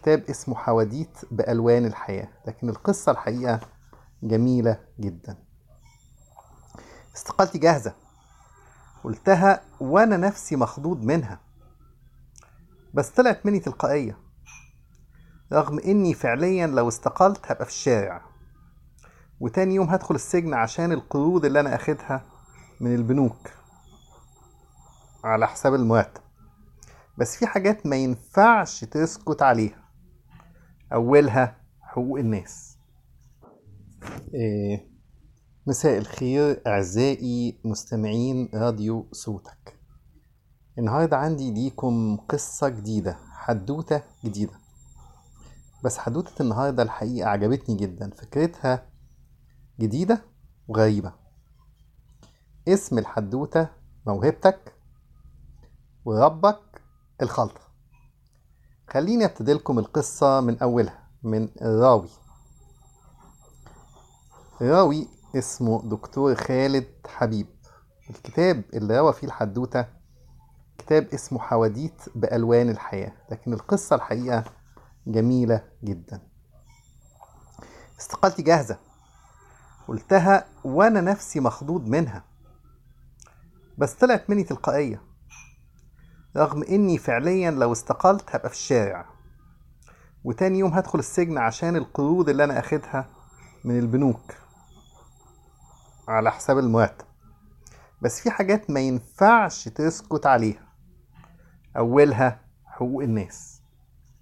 كتاب اسمه حواديت بألوان الحياة لكن القصة الحقيقة جميلة جدا استقالتي جاهزة قلتها وأنا نفسي مخضوض منها بس طلعت مني تلقائية رغم إني فعليا لو استقلت هبقى في الشارع وتاني يوم هدخل السجن عشان القروض اللي أنا أخدها من البنوك على حساب المرتب بس في حاجات ما ينفعش تسكت عليها أولها حقوق الناس إيه مساء الخير أعزائي مستمعين راديو صوتك النهاردة عندي ليكم قصة جديدة حدوتة جديدة بس حدوتة النهاردة الحقيقة عجبتني جدا فكرتها جديدة وغريبة اسم الحدوتة موهبتك وربك الخلطة خليني ابتدي لكم القصة من أولها من الراوي الراوي اسمه دكتور خالد حبيب الكتاب اللي روى فيه الحدوتة كتاب اسمه حواديت بألوان الحياة لكن القصة الحقيقة جميلة جدا استقالتي جاهزة قلتها وأنا نفسي مخضوض منها بس طلعت مني تلقائية رغم إني فعليا لو استقلت هبقى في الشارع وتاني يوم هدخل السجن عشان القروض اللي أنا أخدها من البنوك على حساب المرتب بس في حاجات ما ينفعش تسكت عليها أولها حقوق الناس